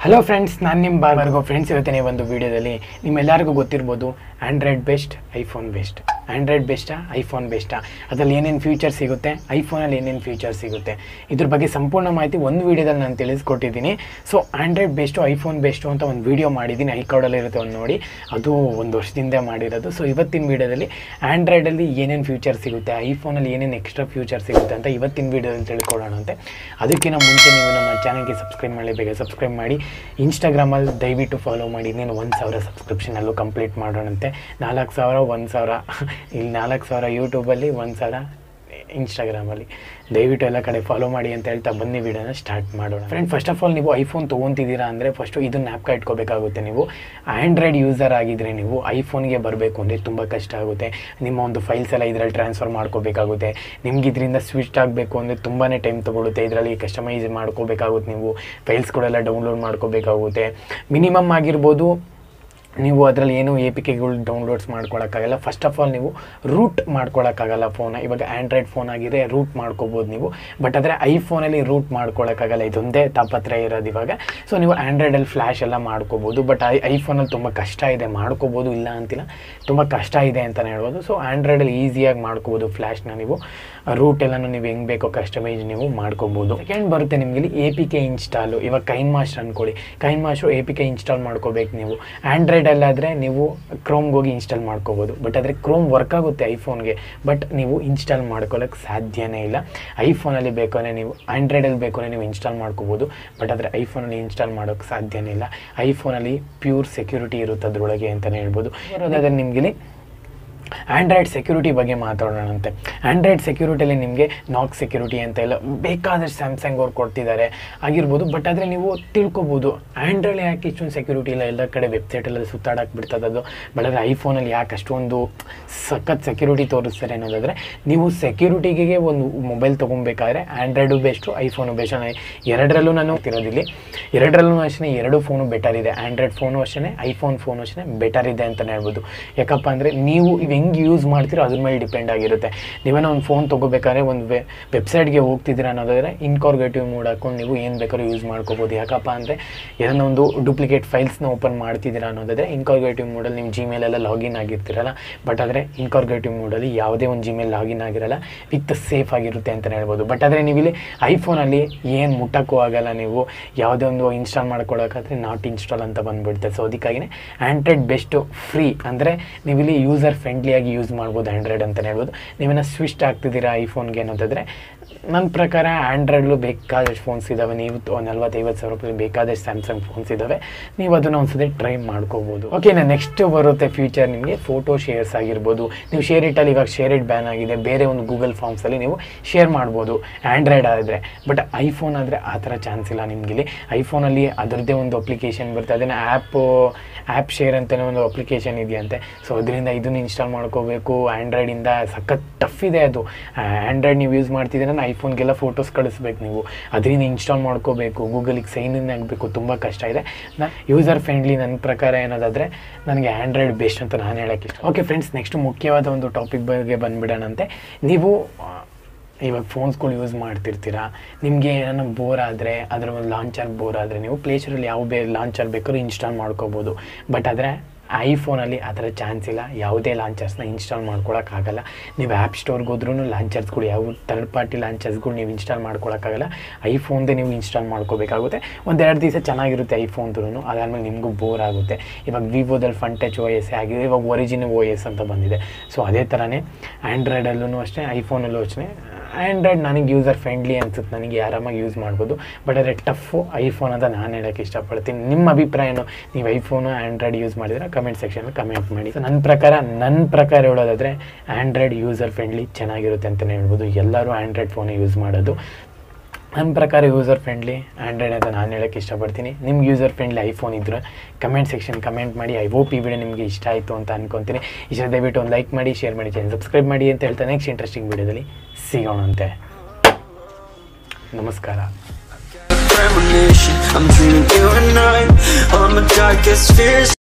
Hello friends ನಾನು ನಿಮ್ಮ ಬಾರ್ಗೋ friends ಇವತ್ತಿನ ಈ ಒಂದು ವಿಡಿಯೋದಲ್ಲಿ ನಿಮ್ಮೆಲ್ಲರಿಗೂ ಗೊತ್ತಿರ್ಬೋದು Android best iPhone best Android ಬೆಸ್ಟಾ ಐಫೋನ್ ಬೆಸ್ಟಾ ಅದರಲ್ಲಿ ಏನೇನು ಫೀಚರ್ಸ್ ಸಿಗುತ್ತೆ ಐಫೋನಲ್ಲಿ ಏನೇನು ಫೀಚರ್ಸ್ ಸಿಗುತ್ತೆ ಇದ್ರ ಬಗ್ಗೆ ಸಂಪೂರ್ಣ ಮಾಹಿತಿ ಒಂದು ವೀಡಿಯೋದಲ್ಲಿ ನಾನು ತಿಳಿಸ್ಕೊಟ್ಟಿದ್ದೀನಿ so Android best iPhone best ಅಂತ ಒಂದು ವೀಡಿಯೋ ಮಾಡಿದ್ದೀನಿ ಐಕಾರ್ಡಲ್ಲಿ ಇರುತ್ತೆ ಒಂದು ನೋಡಿ ಅದು ಒಂದು ವರ್ಷದಿಂದ ಮಾಡಿರೋದು ಸೊ ಇವತ್ತಿನ ವೀಡಿಯೋದಲ್ಲಿ ಆ್ಯಂಡ್ರಾಯ್ಡಲ್ಲಿ ಏನೇನು ಫ್ಯೂಚರ್ ಸಿಗುತ್ತೆ ಐಫೋನಲ್ಲಿ ಏನೇನು ಎಕ್ಸ್ಟ್ರಾ ಫ್ಯೂಚರ್ ಸಿಗುತ್ತೆ ಅಂತ ಇವತ್ತಿನ ವೀಡಿಯೋದಲ್ಲಿ ತಿಳ್ಕೊಳ್ಳೋಣಂತೆ ಅದಕ್ಕಿಂತ ಮುಂಚೆ ನೀವು ನಮ್ಮ ಚಾನಲ್ಗೆ ಸಬ್ಸ್ಕ್ರೈಬ್ ಮಾಡಿ ಬೇಗ ಸಬ್ಸ್ಕ್ರೈಬ್ ಮಾಡಿ ಇನ್ಸ್ಟಾಗ್ರಾಮಲ್ಲಿ ದಯವಿಟ್ಟು ಫಾಲೋ ಮಾಡಿ ಇನ್ನೇನು ಒಂದು ಸಾವಿರ ಸಬ್ಸ್ಕ್ರಿಪ್ಷನಲ್ಲೂ ಕಂಪ್ಲೀಟ್ ಮಾಡೋಣಂತೆ ನಾಲ್ಕು ಸಾವಿರ ಒಂದು ಸಾವಿರ ಇಲ್ಲಿ ನಾಲ್ಕು ಸಾವಿರ ಯೂಟ್ಯೂಬಲ್ಲಿ ಒಂದು ಸಾವಿರ ಇನ್ಸ್ಟಾಗ್ರಾಮಲ್ಲಿ ದಯವಿಟ್ಟು ಎಲ್ಲ ಕಡೆ ಫಾಲೋ ಮಾಡಿ ಅಂತ ಹೇಳ್ತಾ ಬನ್ನಿ ವಿಡಿಯೋನ ಸ್ಟಾರ್ಟ್ ಮಾಡೋಣ ಫ್ರೆಂಡ್ ಫಸ್ಟ್ ಆಫ್ ಆಲ್ ನೀವು ಐಫೋನ್ ತೊಗೊತಿದ್ದೀರಾ ಅಂದರೆ ಫಸ್ಟು ಇದನ್ನ ನ್ಯಾಪ್ಕ ಇಟ್ಕೋಬೇಕಾಗುತ್ತೆ ನೀವು ಆ್ಯಂಡ್ರಾಯ್ಡ್ ಯೂಸರ್ ಆಗಿದ್ದರೆ ನೀವು ಐಫೋನ್ಗೆ ಬರಬೇಕು ಅಂದರೆ ತುಂಬ ಕಷ್ಟ ಆಗುತ್ತೆ ನಿಮ್ಮ ಒಂದು ಫೈಲ್ಸ್ ಎಲ್ಲ ಇದರಲ್ಲಿ ಟ್ರಾನ್ಸ್ಫರ್ ಮಾಡ್ಕೋಬೇಕಾಗುತ್ತೆ ನಿಮ್ಗೆ ಇದರಿಂದ ಸ್ವಿಚ್ ಆಗಬೇಕು ಅಂದರೆ ತುಂಬಾ ಟೈಮ್ ತೊಗೊಳುತ್ತೆ ಇದರಲ್ಲಿ ಕಸ್ಟಮೈಸ್ ಮಾಡ್ಕೋಬೇಕಾಗುತ್ತೆ ನೀವು ಫೈಲ್ಸ್ಗಳೆಲ್ಲ ಡೌನ್ಲೋಡ್ ಮಾಡ್ಕೋಬೇಕಾಗುತ್ತೆ ಮಿನಿಮಮ್ ಆಗಿರ್ಬೋದು ನೀವು ಅದರಲ್ಲಿ ಏನು ಎ ಪಿ ಕೆಗಳು ಡೌನ್ಲೋಡ್ಸ್ ಮಾಡ್ಕೊಳಕ್ಕಾಗಲ್ಲ ಫಸ್ಟ್ ಆಫ್ ಆಲ್ ನೀವು ರೂಟ್ ಮಾಡ್ಕೊಳಕ್ಕಾಗಲ್ಲ ಫೋನ ಇವಾಗ ಆ್ಯಂಡ್ರಾಯ್ಡ್ ಫೋನ್ ಆಗಿದೆ ರೂಟ್ ಮಾಡ್ಕೋಬೋದು ನೀವು ಬಟ್ ಆದರೆ ಐಫೋನಲ್ಲಿ ರೂಟ್ ಮಾಡ್ಕೊಳಕ್ಕಾಗಲ್ಲ ಇದೊಂದೇ ತಾಪತ್ರ ಇರೋದು ಇವಾಗ ಸೊ ನೀವು ಆ್ಯಂಡ್ರಾಯ್ಡಲ್ಲಿ ಫ್ಲ್ಯಾಶ್ ಎಲ್ಲ ಮಾಡ್ಕೋಬೋದು ಬಟ್ ಐ ಐಫೋನಲ್ಲಿ ತುಂಬ ಕಷ್ಟ ಇದೆ ಮಾಡ್ಕೋಬೋದು ಇಲ್ಲ ಅಂತಿಲ್ಲ ತುಂಬ ಕಷ್ಟ ಇದೆ ಅಂತಲೇ ಹೇಳ್ಬೋದು ಸೊ ಆ್ಯಂಡ್ರಾಯ್ಡಲ್ಲಿ ಈಸಿಯಾಗಿ ಮಾಡ್ಕೋಬೋದು ಫ್ಲ್ಯಾಶ್ನ ನೀವು ರೂಟ್ ಎಲ್ಲನೂ ನೀವು ಹೆಂಗೆ ಬೇಕೋ ಕಸ್ಟಮೈಸ್ ನೀವು ಮಾಡ್ಕೋಬೋದು ಸೆಕೆಂಡ್ ಬರುತ್ತೆ ನಿಮಗೆ ಇಲ್ಲಿ ಎ ಪಿ ಕೆ ಇನ್ಸ್ಟಾಲು ಇವಾಗ ಕೈನ್ ಮಾಸ್ಟರ್ ಅಂದ್ಕೊಳ್ಳಿ KineMaster A P K install ಮಾಡ್ಕೋಬೇಕು ನೀವು ಆ್ಯಂಡ್ರಾಯ್ಡಲ್ಲಾದರೆ ನೀವು ಕ್ರೋಮ್ಗೆ ಹೋಗಿ ಇನ್ಸ್ಟಾಲ್ ಮಾಡ್ಕೋಬೋದು ಬಟ್ ಆದರೆ ಕ್ರೋಮ್ ವರ್ಕ್ ಆಗುತ್ತೆ ಐಫೋನ್ಗೆ ಬಟ್ ನೀವು ಇನ್ಸ್ಟಾಲ್ ಮಾಡ್ಕೊಳ್ಳೋಕ್ಕೆ ಸಾಧ್ಯನೇ ಇಲ್ಲ ಐಫೋನಲ್ಲಿ ಬೇಕಾದ್ರೆ ನೀವು ಆ್ಯಂಡ್ರಾಯ್ಡಲ್ಲಿ ಬೇಕಾದ್ರೆ ನೀವು ಇನ್ಸ್ಟಾಲ್ ಮಾಡ್ಕೋಬೋದು ಬಟ್ ಆದರೆ ಐಫೋನಲ್ಲಿ ಇನ್ಸ್ಟಾಲ್ ಮಾಡೋಕ್ಕೆ ಸಾಧ್ಯನೇ ಇಲ್ಲ ಐಫೋನಲ್ಲಿ ಪ್ಯೂರ್ ಸೆಕ್ಯೂರಿಟಿ ಇರುತ್ತೆ ಅದರೊಳಗೆ ಅಂತಲೇ ಹೇಳ್ಬೋದು ಬರೋದಾದ್ರೆ ನಿಮಗಿಲ್ಲಿ ಆ್ಯಂಡ್ರಾಯ್ಡ್ ಸೆಕ್ಯೂರಿಟಿ ಬಗ್ಗೆ ಮಾತಾಡೋಣಂತೆ ಆ್ಯಂಡ್ರಾಯ್ಡ್ ಸೆಕ್ಯೂರಿಟಿಯಲ್ಲಿ ನಿಮಗೆ ನಾಕ್ ಸೆಕ್ಯೂರಿಟಿ ಅಂತ ಎಲ್ಲ ಬೇಕಾದಷ್ಟು ಸ್ಯಾಮ್ಸಂಗ್ ಅವ್ರು ಕೊಡ್ತಿದ್ದಾರೆ ಆಗಿರ್ಬೋದು ಬಟ್ ಆದರೆ ನೀವು ತಿಳ್ಕೊಬೋದು ಆ್ಯಂಡ್ರಾಯ್ಡ್ ಯಾಕೆ ಇಷ್ಟೊಂದು ಸೆಕ್ಯೂರಿಟಿ ಇಲ್ಲ ಎಲ್ಲ ಕಡೆ ವೆಬ್ಸೈಟೆಲ್ಲ ಸುತ್ತಾಡಕ್ಕೆ ಬಿಡ್ತದೆ ಅದು ಬಟ್ ಆದರೆ ಐಫೋನಲ್ಲಿ ಯಾಕೆ ಅಷ್ಟೊಂದು ಸಖತ್ ಸೆಕ್ಯೂರಿಟಿ ತೋರಿಸ್ತಾರೆ ಅನ್ನೋದಾದರೆ ನೀವು ಸೆಕ್ಯೂರಿಟಿಗೆ ಒಂದು ಮೊಬೈಲ್ ತೊಗೊಬೇಕಾದ್ರೆ ಆ್ಯಂಡ್ರಾಯ್ಡು ಬೆಸ್ಟು ಐಫೋನು ಬೆಸ್ಟ್ ಎರಡರಲ್ಲೂ ನಾನು ತಿರೋದಿಲ್ಲಿ ಎರಡರಲ್ಲೂ ಅಷ್ಟೇ ಎರಡು ಫೋನು ಬೆಟರ್ ಇದೆ ಆ್ಯಂಡ್ರಾಯ್ಡ್ ಫೋನು ಅಷ್ಟೇ ಐಫೋನ್ ಫೋನು ಅಷ್ಟೇ ಬೆಟರ್ ಇದೆ ಅಂತಲೇ ಹೇಳ್ಬೋದು ಯಾಕಪ್ಪ ಅಂದರೆ ನೀವು ಇವು ಹೆಂಗೆ ಯೂಸ್ ಮಾಡ್ತೀರೋ ಅದ್ರ ಮೇಲೆ ಡಿಪೆಂಡ್ ಆಗಿರುತ್ತೆ ನೀವೇನೋ ಒಂದು ಫೋನ್ ತೊಗೋಬೇಕಾದ್ರೆ ಒಂದು ವೆ ವೆಬ್ಸೈಟ್ಗೆ ಹೋಗ್ತಿದ್ದೀರಾ ಅನ್ನೋದಾದರೆ ಇನ್ಕಾರ್ಗೇಟಿವ್ ಮೋಡ್ ಹಾಕೊಂಡು ನೀವು ಏನು ಬೇಕಾದ್ರೂ ಯೂಸ್ ಮಾಡ್ಕೋಬೋದು ಯಾಕಪ್ಪ ಅಂದರೆ ಏನೋ ಒಂದು ಡೂಪ್ಲಿಕೇಟ್ ಫೈಲ್ಸ್ನ ಓಪನ್ ಮಾಡ್ತಿದ್ದೀರಾ ಅನ್ನೋದಾದರೆ ಇನ್ಕಾರ್ಗೇಟಿವ್ ಮೋಡಲ್ಲಿ ನೀವು ಜಿಮೇಲೆಲ್ಲ ಲಾಗಿನ್ ಆಗಿರ್ತೀರಲ್ಲ ಬಟ್ ಆದರೆ ಇನ್ಕಾರ್ಗೇಟಿವ್ ಮೋಡಲ್ಲಿ ಯಾವುದೇ ಒಂದು ಜಿಮೇಲ್ ಲಾಗಿನ್ ಆಗಿರಲ್ಲ ವಿತ್ ಸೇಫ್ ಆಗಿರುತ್ತೆ ಅಂತಲೇ ಹೇಳ್ಬೋದು ಬಟ್ ಆದರೆ ನೀವು ಇಲ್ಲಿ ಐಫೋನಲ್ಲಿ ಏನು ಮುಟ್ಟಕ್ಕೂ ಆಗಲ್ಲ ನೀವು ಯಾವುದೇ ಒಂದು ಇನ್ಸ್ಟಾಲ್ ಮಾಡ್ಕೊಳ್ಳೋಕ್ಕಾದ್ರೆ ನಾಟ್ ಇನ್ಸ್ಟಾಲ್ ಅಂತ ಬಂದುಬಿಡುತ್ತೆ ಸೊ ಅದಕ್ಕಾಗಿಯೇ ಆ್ಯಂಡ್ರಾಯ್ಡ್ ಬೆಸ್ಟು ಫ್ರೀ ಅಂದರೆ ನೀವು ಇಲ್ಲಿ ಯೂಸರ್ ಫ್ರೆಂಡ್ಲಿಯಾಗಿ ಯೂಸ್ ಮಾಡ್ಬೋದು ಆ್ಯಂಡ್ರಾಯ್ಡ್ ಅಂತಲೇ ಹೇಳ್ಬೋದು ನೀವೇನೋ ಸ್ವಿಚ್ ಆಗ್ತಿದ್ದೀರಾ ಐಫೋನ್ಗೆ ಅನ್ನೋದಾದರೆ ನನ್ನ ಪ್ರಕಾರ ಆ್ಯಂಡ್ರಾಯ್ಡ್ಲು ಬೇಕಾದಷ್ಟು ಫೋನ್ಸ್ ಇದ್ದಾವೆ ನೀವು ನಲ್ವತ್ತೈವತ್ತು ಸಾವಿರ ರೂಪಾಯಿ ಬೇಕಾದಷ್ಟು ಸ್ಯಾಮ್ಸಂಗ್ ಫೋನ್ಸ್ ಇದ್ದಾವೆ ನೀವು ಅದನ್ನು ಒಂದ್ಸತಿ ಟ್ರೈ ಮಾಡ್ಕೋಬೋದು ಓಕೆ ನೆಕ್ಸ್ಟ್ ಬರುತ್ತೆ ಫ್ಯೂಚರ್ ನಿಮಗೆ ಫೋಟೋ ಶೇರ್ಸ್ ಆಗಿರ್ಬೋದು ನೀವು ಶೇರ್ ಇಟ್ಟಲ್ಲಿ ಇವಾಗ ಶೇರ್ ಇಟ್ ಬ್ಯಾನ್ ಆಗಿದೆ ಬೇರೆ ಒಂದು ಗೂಗಲ್ ಫಾರ್ಮ್ಸಲ್ಲಿ ನೀವು ಶೇರ್ ಮಾಡ್ಬೋದು ಆ್ಯಂಡ್ರಾಯ್ಡ್ ಆದರೆ ಬಟ್ ಐಫೋನ್ ಆದರೆ ಆ ಥರ ಚಾನ್ಸ್ ಇಲ್ಲ ನಿಮಗಿಲ್ಲಿ ಐಫೋನಲ್ಲಿ ಅದರದ್ದೇ ಒಂದು ಅಪ್ಲಿಕೇಶನ್ ಬರುತ್ತೆ ಅದನ್ನು ಆ್ಯಪು ಆ್ಯಪ್ ಶೇರ್ ಅಂತಲೇ ಒಂದು ಅಪ್ಲಿಕೇಶನ್ ಇದೆಯಂತೆ ಸೊ ಅದರಿಂದ ಇದನ್ನು ಇನ್ಸ್ಟಾಲ್ ಮಾಡ್ಕೋಬೇಕು ಆ್ಯಂಡ್ರಾಯ್ಡಿಂದ ಸಖತ್ ಟಫ್ ಇದೆ ಅದು ಆ್ಯಂಡ್ರಾಯ್ಡ್ ನೀವು ಯೂಸ್ ಮಾಡ್ತಿದ್ದೀರ ಐಫೋನ್ಗೆಲ್ಲ ಫೋಟೋಸ್ ಕಳಿಸ್ಬೇಕು ನೀವು ಅದರಿಂದ ಇನ್ಸ್ಟಾಲ್ ಮಾಡ್ಕೋಬೇಕು ಗೂಗಲಿಗೆ ಸೈನ್ ಇನ್ ಆಗಬೇಕು ತುಂಬ ಕಷ್ಟ ಇದೆ ನಾ ಯೂಸರ್ ಫ್ರೆಂಡ್ಲಿ ನನ್ನ ಪ್ರಕಾರ ಏನೋದಾದರೆ ನನಗೆ ಆ್ಯಂಡ್ರಾಯ್ಡ್ ಬೆಸ್ಟ್ ಅಂತ ನಾನು ಹೇಳೋಕ್ಕೆ ಇಷ್ಟ ಓಕೆ ಫ್ರೆಂಡ್ಸ್ ನೆಕ್ಸ್ಟ್ ಮುಖ್ಯವಾದ ಒಂದು ಟಾಪಿಕ್ ಬಗ್ಗೆ ಬಂದುಬಿಡೋಣಂತೆ ನೀವು ಇವಾಗ ಫೋನ್ಸ್ಗಳು ಯೂಸ್ ಮಾಡ್ತಿರ್ತೀರಾ ನಿಮಗೆ ಏನಾರ ಬೋರ್ ಆದರೆ ಅದರ ಒಂದು ಲಾಂಚರ್ ಬೋರ್ ಆದರೆ ನೀವು ಪ್ಲೇಸ್ಟೋರಲ್ಲಿ ಯಾವ ಬೇ ಲಾಂಚರ್ ಬೇಕಾದ್ರೂ ಇನ್ಸ್ಟಾಲ್ ಮಾಡ್ಕೋಬೋದು ಬಟ್ ಆದರೆ ಐಫೋನಲ್ಲಿ ಆ ಥರ ಚಾನ್ಸ್ ಇಲ್ಲ ಯಾವುದೇ ಲಾಂಚರ್ಸ್ನ ಇನ್ಸ್ಟಾಲ್ ಮಾಡ್ಕೊಳಕ್ಕಾಗಲ್ಲ ನೀವು ಆ್ಯಪ್ ಸ್ಟೋರ್ಗೆ ಹೋದ್ರೂ ಲಾಂಚರ್ಸ್ಗಳು ಯಾವ ಥರ್ಡ್ ಪಾರ್ಟಿ ಲಾಂಚರ್ಸ್ಗಳು ನೀವು ಇನ್ಸ್ಟಾಲ್ ಮಾಡ್ಕೊಳಕ್ಕಾಗಲ್ಲ ಐಫೋನ್ದೇ ನೀವು ಇನ್ಸ್ಟಾಲ್ ಮಾಡ್ಕೋಬೇಕಾಗುತ್ತೆ ಒಂದೆರಡು ದಿವಸ ಚೆನ್ನಾಗಿರುತ್ತೆ ಐಫೋನ್ದು ಅದಾದಮೇಲೆ ನಿಮಗೂ ಬೋರ್ ಆಗುತ್ತೆ ಇವಾಗ ವಿವೋದಲ್ಲಿ ಫನ್ ಟಚ್ ಓ ಎಸ್ ಆಗಿದೆ ಇವಾಗ ಒರಿಜಿನಲ್ ಓ ಎಸ್ ಅಂತ ಬಂದಿದೆ ಸೊ ಅದೇ ಥರನೇ ಆ್ಯಂಡ್ರಾಯ್ಡಲ್ಲೂ ಅಷ್ಟೇ ಐಫೋನಲ್ಲೂ ಅಷ್ಟೇ ಆ್ಯಂಡ್ರಾಯ್ಡ್ ನನಗೆ ಯೂಸರ್ ಫ್ರೆಂಡ್ಲಿ ಅನ್ಸುತ್ತೆ ನನಗೆ ಆರಾಮಾಗಿ ಯೂಸ್ ಮಾಡ್ಬೋದು ಬಟ್ ಆದರೆ ಟಫು ಐಫೋನ್ ಅಂತ ನಾನು ಹೇಳೋಕ್ಕೆ ಇಷ್ಟಪಡ್ತೀನಿ ನಿಮ್ಮ ಅಭಿಪ್ರಾಯನು ನೀವು ಐಫೋನು ಆ್ಯಂಡ್ರಾಯ್ಡ್ ಯೂಸ್ ಮಾಡಿದ್ರೆ ಕಮೆಂಟ್ ಸೆಕ್ಷನಲ್ಲಿ ಕಮೆಂಟ್ ಮಾಡಿ ಸೊ ನನ್ನ ಪ್ರಕಾರ ನನ್ನ ಪ್ರಕಾರ ಹೇಳೋದಾದರೆ ಆ್ಯಂಡ್ರಾಯ್ಡ್ ಯೂಸರ್ ಫ್ರೆಂಡ್ಲಿ ಚೆನ್ನಾಗಿರುತ್ತೆ ಅಂತಲೇ ಹೇಳ್ಬೋದು ಎಲ್ಲರೂ ಆ್ಯಂಡ್ರಾಯ್ಡ್ ಫೋನೇ ಯೂಸ್ ಮಾಡೋದು ನನ್ನ ಪ್ರಕಾರ ಯೂಸರ್ ಫ್ರೆಂಡ್ಲಿ ಆ್ಯಂಡ್ರಾಯ್ಡ್ ಅಂತ ನಾನು ಹೇಳೋಕ್ಕೆ ಇಷ್ಟಪಡ್ತೀನಿ ನಿಮ್ಗೆ ಯೂಸರ್ ಫ್ರೆಂಡ್ಲಿ ಐಫೋನ್ ಇದ್ದರೆ ಕಮೆಂಟ್ ಸೆಕ್ಷನ್ ಕಮೆಂಟ್ ಮಾಡಿ ಐ ಹೋಪ್ ಈ ವಿಡಿಯೋ ನಿಮಗೆ ಇಷ್ಟ ಆಯಿತು ಅಂತ ಅನ್ಕೊತೀನಿ ಇಷ್ಟ ದಯವಿಟ್ಟು ಒಂದು ಲೈಕ್ ಮಾಡಿ ಶೇರ್ ಮಾಡಿ ಚಾನಲ್ ಸಬ್ಸ್ಕ್ರೈಬ್ ಮಾಡಿ ಅಂತ ಹೇಳ್ತಾ ನೆಕ್ಸ್ಟ್ ಇಂಟ್ರೆಸ್ಟಿಂಗ್ ವಿಡಿಯೋದಲ್ಲಿ ಸಿಗೋಣಂತೆ ನಮಸ್ಕಾರ premonition. I'm dreaming you and I. All my darkest fears.